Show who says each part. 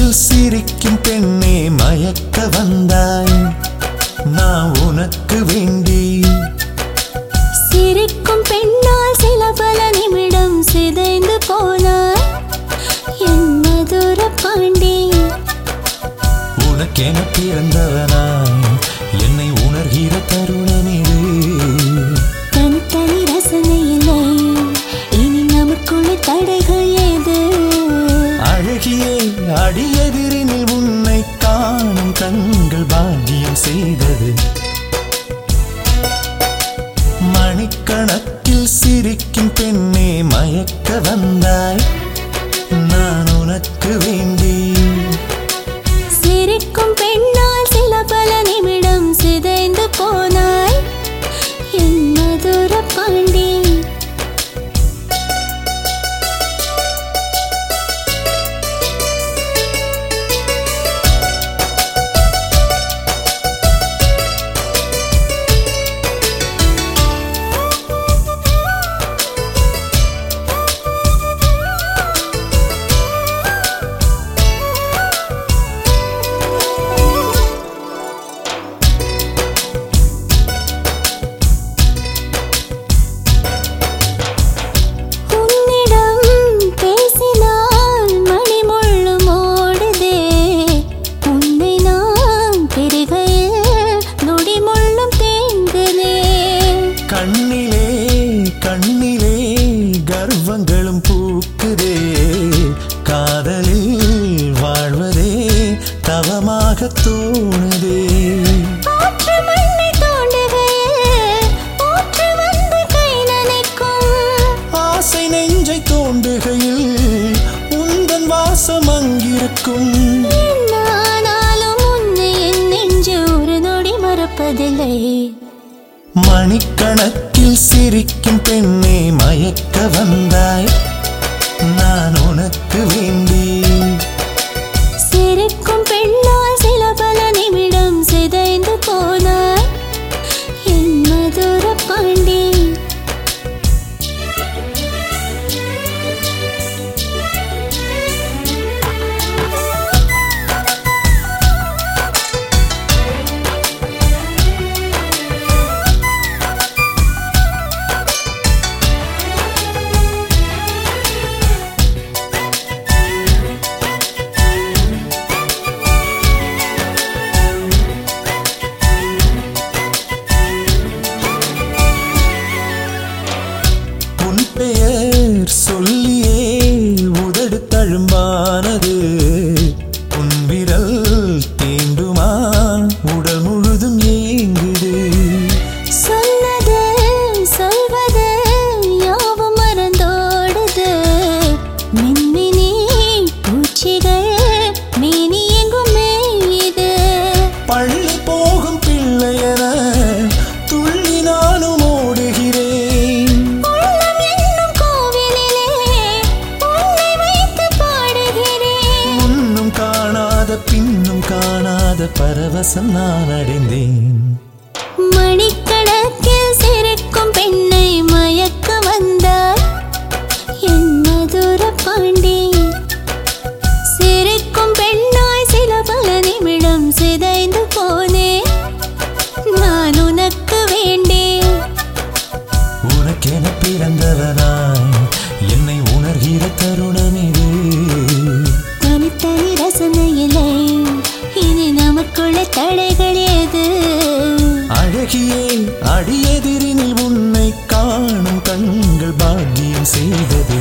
Speaker 1: கணக்கில் சிரிக்கும் பெண்ணே மயக்க வந்தாய் நான் உனக்கு வேண்டி
Speaker 2: சிரிக்கும் பெண்ணால் சில பல நிமிடம் சிதைந்து போனாய் என் மதுர பாண்டி
Speaker 1: உனக்கென பிறந்தவனாய் என்னை உணர்கிற தருணம் இது
Speaker 2: தனித்தனி ரசனை இல்லை இனி நமக்குள்ள தடைகள் ஏது
Speaker 1: அழகியே அடியெதிரினில் உன்னை காணும் கண்கள் பாக்கியம் செய்தது மணிக்கணக்கில் சிரிக்கும் பெண்ணே மயக்க வந்தாய் நான் உனக்கு வேண்டி
Speaker 2: சிரிக்கும் பெண்ணால் சில பல நிமிடம் சிதைந்து போனாய் என் மதுர பாண்டி உன்னிடம் பேசினால் மணிமுள்ளும் ஓடுதே உன்னை நான் பெருகையில் நொடிமுள்ளும் தேங்குதே
Speaker 1: கண்ணிலே கண்ணிலே கர்வங்களும் பூக்குதே காதலில் வாழ்வதே தவமாக தோணுதே
Speaker 2: ஆற்று மண்ணை தோண்டுகையில் ஊற்று வந்து கை நனைக்கும்
Speaker 1: ஆசை நெஞ்சை தோண்டுகையில் உந்தன் வாசம் அங்கிருக்கும்
Speaker 2: என்னானாலும் உன்னை என் நெஞ்சு ஒரு நொடி மறப்பதில்லை
Speaker 1: மணிக்கணக்கில் சிரிக்கும் பெண்ணே மயக்க வந்தாய் நான் உனக்கு வேண்டி
Speaker 2: சிரிக்கும் பெண்ணால் சில பல நிமிடம் சிதைந்து போனாய் என் மதுர பாண்டி
Speaker 1: உன் பெயர் சொல்லியே உதடு தழும்பானது உன் விரல் தீண்டுமா உடல் முழுதும் ஏங்குது
Speaker 2: சொன்னது சொல்வது யாவும் மறந்தோடுது மின்மினி பூச்சிகள் மேனி எங்கும் மேயுது
Speaker 1: பள்ளி போகும் பிள்ளையன துள்ளி நானும் ஓடுகிறேன்
Speaker 2: உள்ளம் என்னும் கோவிலிலே உன்னை வைத்து பாடுகிறேன்
Speaker 1: முன்னும் காணாத பின்னும் காணாத பரவசம் நான் அடைந்தேன்
Speaker 2: மணிக்கணக்கில் சிரிக்கும் பெண்ணை மயக்க வந்தார் என் மதுர பாண்டி சிரிக்கும் பெண்ணாய் சில பல நிமிடம் சிதைந்து போனேன் நான் உனக்கு வேண்டேன்
Speaker 1: உனக்கென பிறந்தவனாய் என்னை உணர்கிற தருணம் இது
Speaker 2: தனித்தனி ரசனை இல்லை இனி நமக்குள்ள தடைகள் ஏது
Speaker 1: அழகியே அடியெதிரினில் உன்னை காணும் கண்கள் பாக்கியம் செய்தது